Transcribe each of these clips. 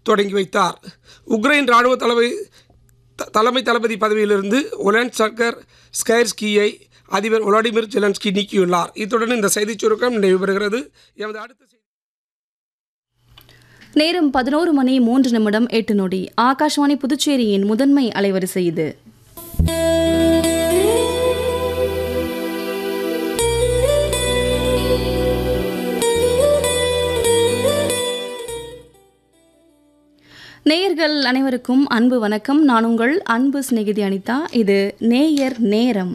தொடங்கி வைத்தார் உக்ரைன் இராணுவ தலைமை த- தலைமை தளபதி பதவியிலிருந்து ஒலன் சர்கர் ஸ்கைர்ஸ்கியை அதிபர் விளாடிமிர் ஜெலன்ஸ்கி நீக்கியுள்ளார் இத்துடன் இந்த செய்திச் சுருக்கம் நிறைவு பெறுகிறது எமது அடுத்த செய்தி நேரம் பதினோரு மணி மூன்று நிமிடம் எட்டு நொடி ஆகாஷ்வாணி புதுச்சேரியின் முதன்மை அலைவரிசை இது நேயர்கள் அனைவருக்கும் அன்பு வணக்கம் நான் உங்கள் அன்பு சிநேகிதி அனிதா இது நேயர் நேரம்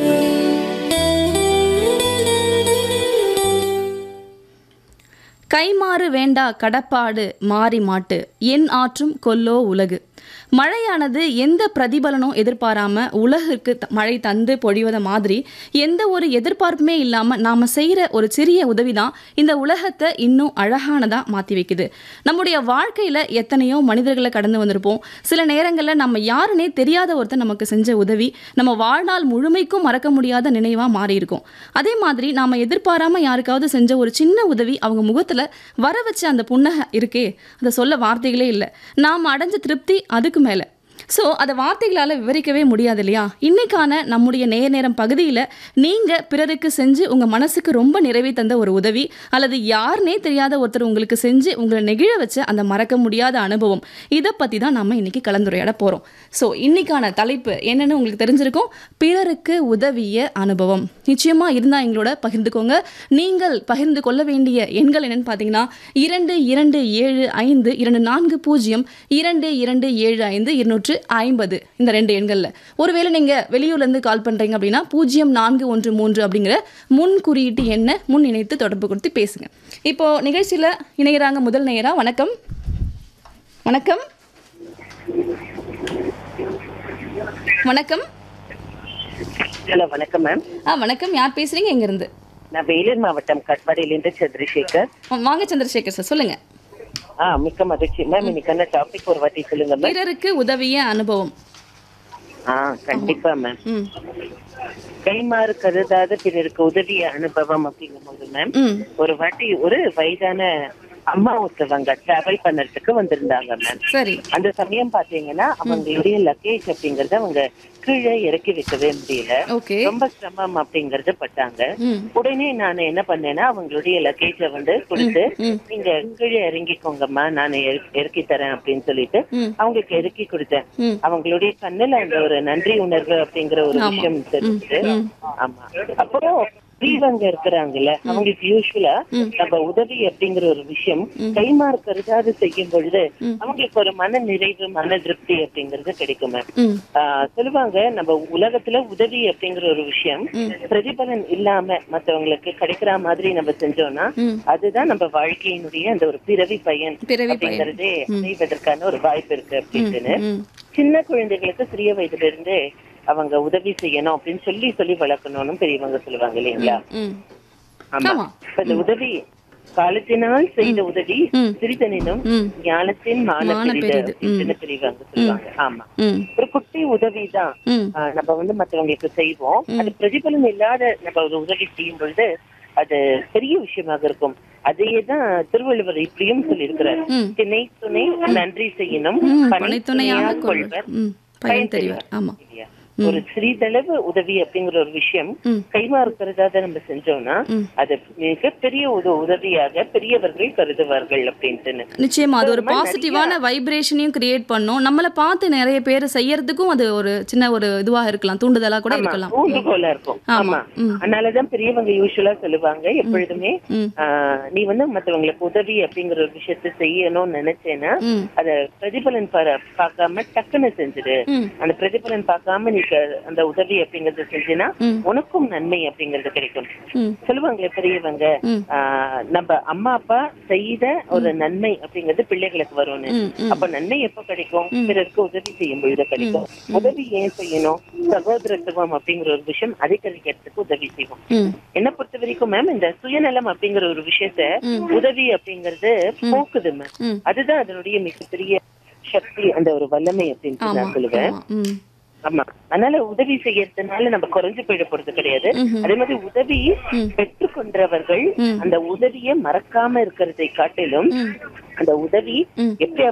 கைமாறு வேண்டா கடப்பாடு மாறி மாட்டு என் ஆற்றும் கொல்லோ உலகு மழையானது எந்த பிரதிபலனும் எதிர்பாராம உலகிற்கு த- மழை தந்து பொழிவத மாதிரி எந்த ஒரு எதிர்பார்ப்புமே இல்லாம நாம செய்யற ஒரு சிறிய உதவி தான் இந்த உலகத்தை இன்னும் அழகானதா மாத்தி வைக்குது நம்முடைய வாழ்க்கையில எத்தனையோ மனிதர்களை கடந்து வந்திருப்போம் சில நேரங்களில் நம்ம யாருன்னே தெரியாத ஒருத்தர் நமக்கு செஞ்ச உதவி நம்ம வாழ்நாள் முழுமைக்கும் மறக்க முடியாத நினைவா மாறி இருக்கும் அதே மாதிரி நாம எதிர்பாராம யாருக்காவது செஞ்ச ஒரு சின்ன உதவி அவங்க முகத்துல வர வச்ச அந்த புன்னகை இருக்கே அதை சொல்ல வார்த்தைகளே இல்லை நாம் அடைஞ்ச திருப்தி அதுக்கு மேலே ஸோ அதை வார்த்தைகளால் விவரிக்கவே முடியாது இல்லையா இன்னைக்கான நம்முடைய நேர் நேரம் பகுதியில் நீங்கள் பிறருக்கு செஞ்சு உங்கள் மனசுக்கு ரொம்ப நிறைவை தந்த ஒரு உதவி அல்லது யாருனே தெரியாத ஒருத்தர் உங்களுக்கு செஞ்சு உங்களை நெகிழ வச்ச அந்த மறக்க முடியாத அனுபவம் இதை பற்றி தான் நம்ம இன்னைக்கு கலந்துரையாட போகிறோம் ஸோ இன்னைக்கான தலைப்பு என்னன்னு உங்களுக்கு தெரிஞ்சிருக்கும் பிறருக்கு உதவிய அனுபவம் நிச்சயமாக இருந்தால் எங்களோட பகிர்ந்துக்கோங்க நீங்கள் பகிர்ந்து கொள்ள வேண்டிய எண்கள் என்னன்னு பார்த்தீங்கன்னா இரண்டு இரண்டு ஏழு ஐந்து இரண்டு நான்கு பூஜ்ஜியம் இரண்டு இரண்டு ஏழு ஐந்து இருநூற்று ஐம்பது இந்த ரெண்டு எண்களில் ஒருவேளை நீங்கள் வெளியூர்லேருந்து கால் பண்ணுறீங்க அப்படின்னா பூஜ்ஜியம் நான்கு ஒன்று மூன்று அப்படிங்கிற முன் குறியீட்டு எண்ணை முன் இணைத்து தொடர்பு கொடுத்து பேசுங்க இப்போ நிகழ்ச்சியில் இணைகிறாங்க முதல் நேயரா வணக்கம் வணக்கம் வணக்கம் ஹலோ வணக்கம் மேம் ஆ வணக்கம் யார் பேசுறீங்க எங்கேருந்து நான் வேலூர் மாவட்டம் கட்பாடியிலிருந்து சந்திரசேகர் வாங்க சந்திரசேகர் சார் சொல்லுங்க ஆ மிக்க மகிழ்ச்சி மேம் இன்னைக்கான டாபிக் ஒரு வாட்டி சொல்லுங்க மேம் பிறருக்கு உதவிய அனுபவம் ஆ கண்டிப்பா மேம் ம் கைமாறு கருதாத பிறருக்கு உதவிய அனுபவம் அப்படிங்கும்போது மேம் ம் ஒரு வாட்டி ஒரு வயதான அம்மா ஒருத்தவங்க டிராவல் பண்ணறதுக்கு வந்திருந்தாங்க மேம் சரி அந்த சமயம் பாத்தீங்கன்னா அவங்களுடைய லக்கேஜ் அப்படிங்கறத அவங்க கீழே இறக்கி வைக்கவே முடியல ஓகே ரொம்ப சிரமம் அப்படிங்கறது பட்டாங்க ம் உடனே நான் என்ன பண்ணேன்னா அவங்களுடைய லக்கேஜ வந்து கொடுத்து ம் நீங்க கீழே இறங்கிக்கோங்கம்மா நான் இற- இறக்கி தரேன் அப்படின்னு சொல்லிட்டு ம் அவங்களுக்கு இறக்கி கொடுத்தேன் ம் அவங்களுடைய கண்ணுல அந்த ஒரு நன்றி உணர்வு அப்படிங்கிற ஒரு ஆமா. விஷயம் தெரிஞ்சு ம். ஆமா அப்புறம் பெரியவங்க இருக்கிறாங்கல்ல அவங்களுக்கு யூஸ்வலா நம்ம உதவி அப்படிங்கிற ஒரு விஷயம் கைமாறு கருதாது செய்யும் பொழுது அவங்களுக்கு ஒரு மன நிறைவு மன திருப்தி அப்படிங்கிறது கிடைக்கும் மேம் ம் ஆஹ் சொல்லுவாங்க நம்ம உலகத்துல உதவி அப்படிங்கிற ஒரு விஷயம் பிரதிபலன் இல்லாம மத்தவங்களுக்கு கிடைக்கிற மாதிரி நம்ம செஞ்சோம்னா ம். அதுதான் நம்ம வாழ்க்கையினுடைய அந்த ஒரு பிறவி பயன் பிறவி பயன். அப்படிங்கறதே அடைவதற்கான ஒரு வாய்ப்பு இருக்கு அப்படின்னு ம் சின்ன குழந்தைகளுக்கு சிறிய வயதுல இருந்தே அவங்க உதவி செய்யணும் அப்படின்னு சொல்லி சொல்லி வளர்க்கணும்னு பெரியவங்க சொல்லுவாங்க இல்லைங்களா ம் ஆமா ஆமா. இப்ப இந்த உதவி காலத்தினால் செய்த உதவி ம். சிறிதனினும் ம். ஞானத்தின் மான மான பெரிது பெரிது. அப்படின்னு பெரியவங்க சொல்லுவாங்க ஆமா ம் ஒரு குட்டி உதவிதான் ம் ஆஹ் நம்ம வந்து மத்தவங்களுக்கு செய்வோம் அது பிரதிபலன் இல்லாத நம்ம ஒரு உதவி செய்யும் பொழுது அது பெரிய விஷயமாக இருக்கும் அதையே தான் திருவள்ளுவர் இப்படியும் சொல்லியிருக்கிறார் ம். திணை துணை நன்றி செய்யணும் ம் பணி பணித்துணையாக துணையாக கொள்வர் ம் பயன் தெரிவர் ஆமா இல்லையா? ஒரு சிறிதளவு உதவி அப்படிங்கிற ஒரு விஷயம் ம். கைமாறு கருதாத நம்ம செஞ்சோம்னா ம். அது மிகப்பெரிய ஒரு உதவியாக பெரியவர்கள் கருதுவார்கள் அப்படின்ட்டுன்னு நிச்சயமா அது ஒரு பாசிட்டிவான வைப்ரேஷனையும் கிரியேட் பண்ணும் நம்மளை பார்த்து நிறைய பேர் செய்யறதுக்கும் அது ஒரு சின்ன ஒரு இதுவா இருக்கலாம் தூண்டுதலா கூட இருக்கலாம் ஊன்றுகோலா இருக்கும் ஆமா. ஆமா ம். அதனாலதான் பெரியவங்க யூஸ்வலா சொல்லுவாங்க எப்பொழுதுமே ம். ஆஹ், நீ வந்து மத்தவங்களுக்கு உதவி அப்படிங்கிற ஒரு விஷயத்த செய்யணும்னு நினைச்சேன்னா ம் அத பிரதிபலன் பார- பார்க்காம டக்குன்னு செஞ்சுடு ம் அந்த பிரதிபலன் பார்க்காம நீ க- அந்த உதவி அப்படிங்கறத செஞ்சினா ம். உனக்கும் நன்மை அப்படிங்கறது கிடைக்கும் ம் சொல்லுவாங்களே பெரியவங்க ம். ஆஹ், நம்ம அம்மா அப்பா செய்த ஒரு நன்மை அப்படிங்கிறது பிள்ளைகளுக்கு வரும்னு ம் ம் அப்ப நன்மை எப்ப கிடைக்கும் பிறருக்கு உதவி செய்யும் பொழுது கிடைக்கும் உதவி ஏன் செய்யணும் சகோதரத்துவம் அப்படிங்கிற ஒரு விஷயம் அதிகரிக்கிறதுக்கு உதவி செய்வோம் ம் என்ன பொறுத்த வரைக்கும் மேம் இந்த சுயநலம் அப்படிங்கிற ஒரு விஷயத்த உதவி அப்படிங்கறது போக்குது மேம் ம். அதுதான் அதனுடைய மிகப்பெரிய சக்தி அந்த ஒரு வல்லமை அப்படின்னு ஆமா நான் சொல்லுவேன் ஆமா ம் ஆமா அதனால உதவி செய்யறதுனால நம்ம குறைஞ்சு போயிட போறது கிடையாது ம்ஹும். அதே மாதிரி உதவி பெற்றுக்கொண்டவர்கள் ம். அந்த உதவியை மறக்காம இருக்கிறதை காட்டிலும் ம் அந்த உதவி ம். எப்படி